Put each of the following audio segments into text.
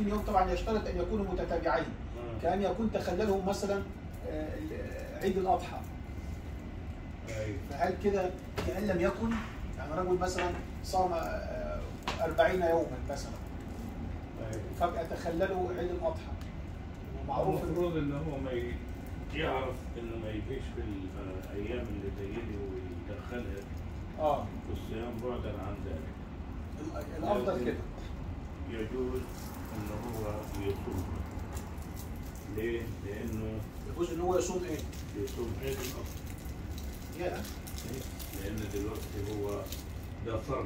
60 يوم طبعا يشترط ان يكونوا متتابعين آه. كان يكون تخللهم مثلا آه، ال- عيد الاضحى أيوة. فهل كده كان لم يكن يعني رجل مثلا صام آه، 40 يوما مثلا أيوة. فجاه تخللوا عيد الاضحى ومعروف إن- المفروض ان هو ما ي- يعرف انه ما يجيش في الايام اللي زي دي ويدخلها اه في الصيام بعدا عن ذلك ال- الافضل كده يجوز ان هو يصوم ليه؟ لانه يجوز ان هو يصوم ايه؟ يصوم عيد الاضحى يا لان دلوقتي هو ده فرض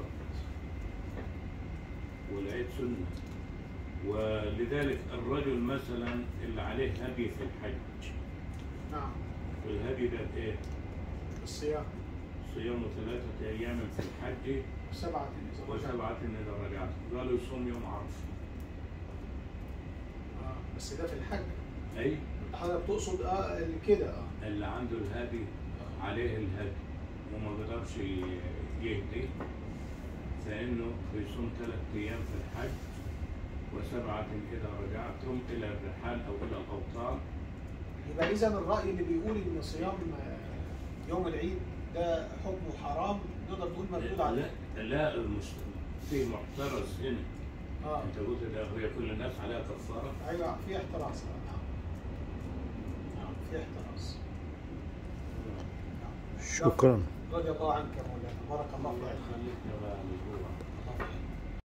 والعيد سنه ولذلك الرجل مثلا اللي عليه هدي في الحج نعم والهدي ده ايه؟ الصيام صيام ثلاثة أيام في الحج سبعة إذا رجع. وسبعة إذا رجعت قالوا يصوم يوم عرفة آه. بس ده في الحج أي انت حضرتك تقصد اه اللي كده اه اللي عنده الهدي عليه الهدي وما بيقدرش ي- يهدي فإنه بيصوم ثلاث أيام في الحج وسبعة إذا رجعتم إلى الرحال أو إلى الأوطان يبقى اذا الراي اللي بيقول ان صيام آه، يوم العيد ده حكمه حرام نقدر نقول مردود عليه لا لا المسلم في محترز هنا اه أنت قلت ده هي كل الناس عليها كفارة ايوه في احتراز آه، نعم نعم في احتراز نعم. شكرا رضي الله عنك يا مولانا بارك الله في علمك خليك يا بقى الأسبوع